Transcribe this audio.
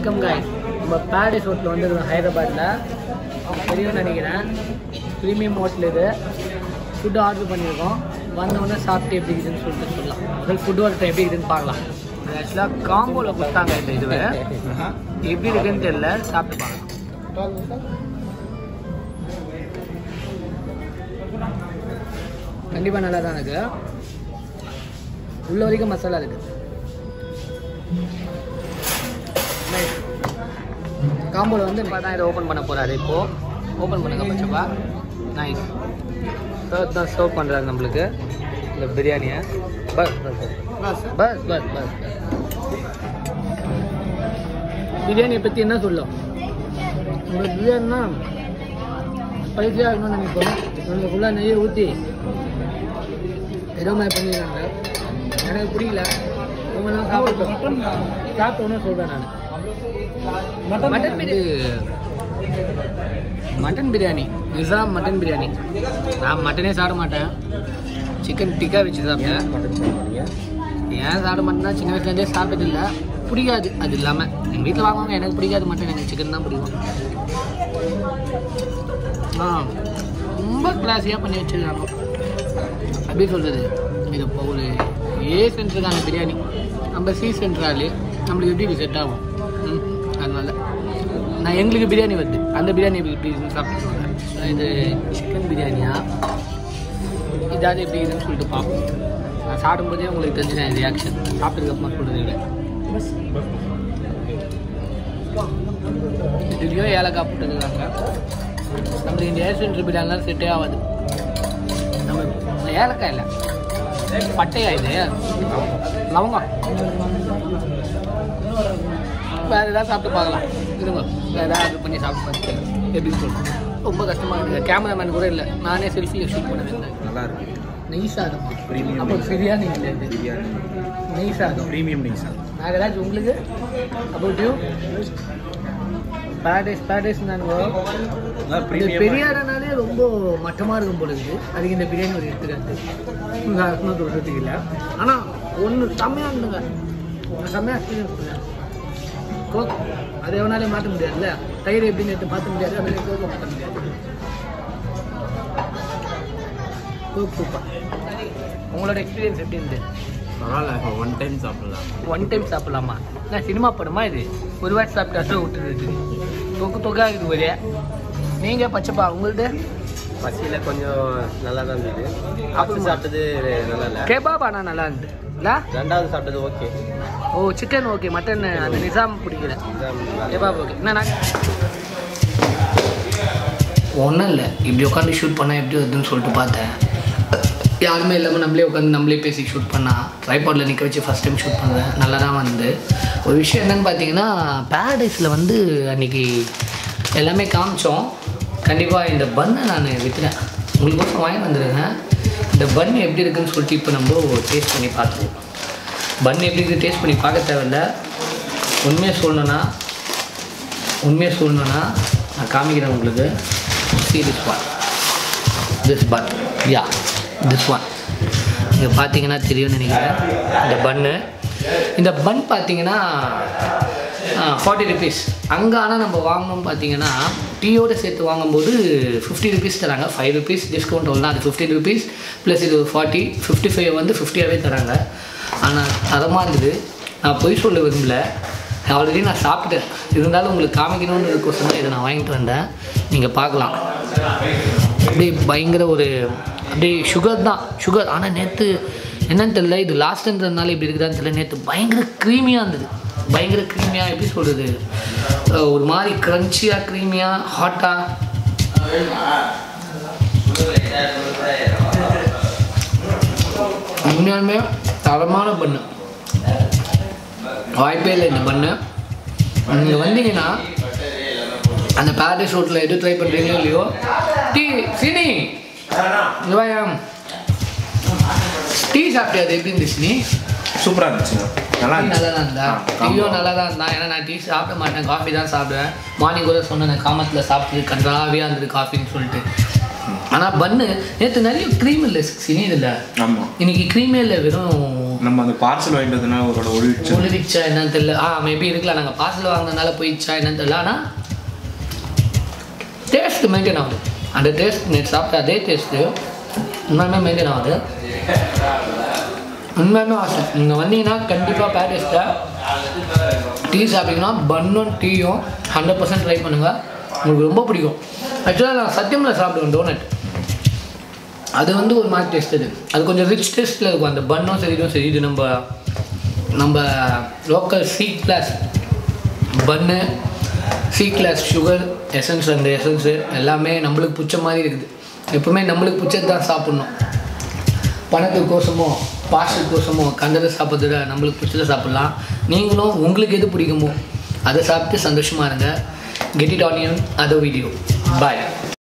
வணக்கம் காய் நம்ம பேரடைஸ் ஹோட்டல் வந்துருக்கோம் ஹைதராபாத்தில் தெரியும் நினைக்கிறேன் ப்ரீமியம் ஹோட்டல் இது ஃபுட்டு ஆர்டர் பண்ணியிருக்கோம் வந்தவொடனே சாப்பிட்டு எப்படி இருக்குதுன்னு சொல்லிட்டு சொல்லலாம் முதல் ஃபுட்டு வரட்டும் எப்படி இருக்குதுன்னு பார்க்கலாம் ஆக்சுவலாக காம்போவில் கொடுத்தாங்க இந்த இதுவை எப்படி இருக்குன்னு தெரியல சாப்பிட்டு பார்க்கலாம் கண்டிப்பாக நல்லா தான் இருக்கு உள்ள வரைக்கும் மசாலா இருக்குது காம்போவில் வந்து இப்போ தான் இதை ஓப்பன் பண்ண போகிறாரு இப்போது ஓப்பன் பண்ணுங்க பச்சப்பா நைஸ் சர்வ் தான் சர்வ் பண்ணுறாரு நம்மளுக்கு இந்த பிரியாணியை பஸ் பஸ் பஸ் பஸ் பஸ் பஸ் பிரியாணியை பற்றி என்ன சொல்லும் உங்களுக்கு பிரியாணினா ஸ்பைஸியாக இருக்கணும்னு நினைப்போம் உங்களுக்கு ஃபுல்லாக நெய்யை ஊற்றி ஏதோ மாதிரி பண்ணிடுறாங்க எனக்கு பிடிக்கல இவங்கெல்லாம் சாப்பிட்டோம் சாப்பிட்டோன்னு சொல்கிறேன் நான் mutton biryani mutton biryani Nizam mutton biryani நான் மட்டனே சாப்பிட மாட்டேன் சிக்கன் டிக்கா வச்சு சாப்பிட்டேன் ஏன் சாப்பிட மாட்டேன்னா சின்ன வயசுலேருந்தே சாப்பிட்டது இல்லை பிடிக்காது அது இல்லாமல் எங்கள் வீட்டில் வாங்குவாங்க எனக்கு பிடிக்காது மட்டன் எனக்கு சிக்கன் தான் பிடிக்கும் ஆ ரொம்ப கிளாஸியாக பண்ணி வச்சிருக்காங்க எப்படி சொல்கிறது இது இப்போ ஒரு ஏ சென்டருக்கான பிரியாணி நம்ம சி சென்டராலே நம்மளுக்கு எப்படி இது செட் ஆகும் ம் அதனால நான் எங்களுக்கு பிரியாணி வருது அந்த பிரியாணி எப்படி எப்படி இருக்குன்னு சாப்பிட்டு இது சிக்கன் பிரியாணியா இதாவது எப்படி இருக்குன்னு சொல்லிட்டு பார்ப்போம் நான் சாப்பிடும்போதே உங்களுக்கு தெரிஞ்சுதான் ரியாக்ஷன் சாப்பிட்டதுக்கப்புறமா சொல்கிறது இல்லை இதுலேயோ ஏலக்காய் போட்டுருக்காங்க நம்மளுக்கு இந்த ஏர் சென்டர் பிரியாணிலாம் செட்டே ஆகாது நம்ம இந்த ஏலக்காய் இல்லை பட்டையா இது லவங்கம் வேறு ஏதாவது சாப்பிட்டு பார்க்கலாம் இருங்க வேறு ஏதாவது ஆர்டர் பண்ணி சாப்பிட்டு பார்த்து எப்படின்னு சொல்லுங்கள் ரொம்ப கஷ்டமாக இருக்குது கேமராமேன் கூட இல்லை நானே செல்ஃபியை ஷூட் பண்ணிருந்தேன் நல்லா இருக்கு நெய் சாதம் Premium அப்போ நெய். பிரியாணி இல்லை இது. பிரியாணி நெய் சாதம் ப்ரீமியம் நெய் சாதம் நாங்கள் ஏதாச்சும் உங்களுக்கு அபவுட் யூ பேரடைஸ் பேரடைஸ் நானுங்க நல்லா இந்த ப்ரீமியம் பெரியாரனாலே ரொம்ப மட்டமாக இருக்கும் போல இருக்குது அதுக்கு இந்த பிரியாணி ஒரு எடுத்துக்காட்டு சொல்கிறதுக்கு இல்லை ஆனால் ஒன்று செம்மையாக இருந்துங்க செம்மையாக எக்ஸ்பீரியன்ஸ் கோக் அதை எவனாலே மாற்ற முடியாதுல்ல தயிர் எப்படின்னு எடுத்து மாற்ற முடியாது அதில் கோக்கை மாற்ற முடியாது கோக் சூப்பர் உங்களோட எக்ஸ்பீரியன்ஸ் எப்படி இருந்தது பரவாயில்ல ஒன் டைம் சாப்பிடலாம் ஒன் டைம் சாப்பிடலாமா நான் சினிமா படமா இது ஒரு வாட்டி சாப்பிட்டா விட்டுருக்கு தொக்கு தொக்கா இருக்குது ஒரே நீங்கள் பச்சைப்பா உங்கள்து பசியில் கொஞ்சம் நல்லா தான் இருந்தது அப்படி அப்படி சாப்பிட்டது நல்லா இல்லை கேபாப் ஆனால் நல்லா இருந்தது இல்லை ரெண்டாவது சாப்பிட்டது okay oh chicken okay mutton அந்த நிசாம் பிடிக்கல கேபாப் ஓகே என்ன ஒன்றும் இல்லை இப்படி உட்காந்து ஷூட் பண்ணால் எப்படி வருதுன்னு சொல்லிட்டு பார்த்தேன் யாருமே இல்லாமல் நம்மளே உட்காந்து நம்மளே பேசி ஷூட் பண்ணால் ட்ரைபாடில் நிற்க வச்சு ஃபஸ்ட் டைம் ஷூட் பண்ணேன் நல்லா தான் வந்து ஒரு விஷயம் என்னென்னு பார்த்தீங்கன்னா பேரடைஸில் வந்து அன்றைக்கி எல்லாமே காமிச்சோம் கண்டிப்பாக இந்த பண்ணை நான் விற்றுனேன் உங்களுக்கோசம் வாங்கி வந்துருக்கேன் இந்த பன் எப்படி இருக்குன்னு சொல்லிட்டு இப்போ நம்ம டேஸ்ட் பண்ணி பார்த்துருவோம் பன் எப்படி இருக்குது டேஸ்ட் பண்ணி பார்க்க தேவையில்ல உண்மையாக சொல்லணுன்னா உண்மையாக சொல்லணுன்னா நான் காமிக்கிறேன் உங்களுக்கு see this one this bun yeah this one நீங்கள் பார்த்தீங்கன்னா தெரியும்னு நினைக்கிறேன் இந்த பன்னு இந்த பன் பார்த்தீங்கன்னா ஃபார்ட்டி ருபீஸ் அங்கே ஆனால் நம்ம வாங்கணும் பார்த்தீங்கன்னா டீயோடு சேர்த்து வாங்கும்போது ஃபிஃப்டி ருபீஸ் தராங்க ஃபைவ் ருபீஸ் டிஸ்கவுண்ட் அவ்வளோ அது ஃபிஃப்டி ருபீஸ் ப்ளஸ் இது ஃபார்ட்டி ஃபிஃப்டி ஃபைவ் வந்து ஃபிஃப்டியாகவே தராங்க ஆனால் தரமாக இருந்தது நான் பொய் சொல்ல விரும்பல ஆல்ரெடி நான் சாப்பிட்டேன் இருந்தாலும் உங்களுக்கு காமிக்கணும்னு இருக்கோசம் இதை நான் வாங்கிட்டு வந்தேன் நீங்கள் பார்க்கலாம் அப்படியே பயங்கர ஒரு அப்படியே சுகர் தான் சுகர் ஆனால் நேற்று என்னன்னு தெரியல இது லாஸ்ட்ன்றதுனால இப்படி இருக்குதான்னு தெரியல நேற்று பயங்கர க்ரீமியாக இருந்தது பயங்கர க்ரீமியாக எப்படி சொல்கிறது ஒரு மாதிரி க்ரன்ச்சியாக க்ரீமியாக ஹாட்டாக உண்மையாலுமே தரமான பண்ணு வாய்ப்பே இல்லை இந்த பண்ணு நீங்கள் வந்தீங்கன்னா அந்த பேரடைஸ் ரோட்டில் எது ட்ரை பண்ணுறீங்களோ இல்லையோ டீ சீனி இங்க வாயா டீ சாப்பிட்டியா அது எப்படி இருந்துச்சு நீ சூப்பராக இருந்துச்சுங்க நல்லா டீ நல்லா தான் இருந்துச்சு இருந்தா டீயும் நல்லா தான் இருந்தா ஏன்னா நான் டீ சாப்பிட மாட்டேன் காஃபி தான் சாப்பிடுவேன் மார்னிங் கூட சொன்னேன் காமத்தில் சாப்பிட்டு கன்றாவியாக இருந்தது காஃபின்னு சொல்லிட்டு ஆனால் பன்னு நேற்று நிறைய க்ரீம் இல்லை சினி இதில் ஆமாம் இன்னைக்கு க்ரீமே இல்லை வெறும் நம்ம அந்த பார்சல் வாங்கிட்டு வந்ததுனால ஒரு ஒழிச்சு ஒழுவிச்சா என்னன்னு தெரியல ஆ மேபி இருக்கலாம் நாங்கள் பார்சல் வாங்கினதுனால போயிடுச்சா என்னன்னு தெரியல ஆனால் டேஸ்ட் மெயின்டைன் ஆகுது அந்த டேஸ்ட் நேற்று சாப்பிட்ட அதே டேஸ்ட்டு உண்மையுமே மெயின்டைன் ஆகுது உண்மையுமே ஆசை நீங்கள் வந்தீங்கன்னா கண்டிப்பாக பேரிஸில் டீ சாப்பிட்டீங்கன்னா பன்னும் டீயும் ஹண்ட்ரட் பர்சன்ட் ட்ரை பண்ணுங்கள் உங்களுக்கு ரொம்ப பிடிக்கும் ஆக்சுவலாக நான் சத்தியமில் சாப்பிடுவேன் டோனட் அது வந்து ஒரு மாதிரி டேஸ்ட் அது அது கொஞ்சம் ரிச் டேஸ்ட்டில் இருக்கும் அந்த பன்னும் சரி இதுவும் சரி இது நம்ம நம்ம local C class bun C class sugar essence அந்த எசன்ஸு எல்லாமே நம்மளுக்கு பிடிச்ச மாதிரி இருக்குது எப்பவுமே நம்மளுக்கு பிடிச்சது தான் சாப்பிட்ணும் பணத்துக்கோசமோ பாசத்துக்கோசமோ கண்டதை சாப்பிட்றத விட நம்மளுக்கு பிடிச்சதை சாப்பிட்லாம் நீங்களும் உங்களுக்கு எது பிடிக்குமோ அதை சாப்பிட்டு சந்தோஷமாக இருங்க get it on your other video bye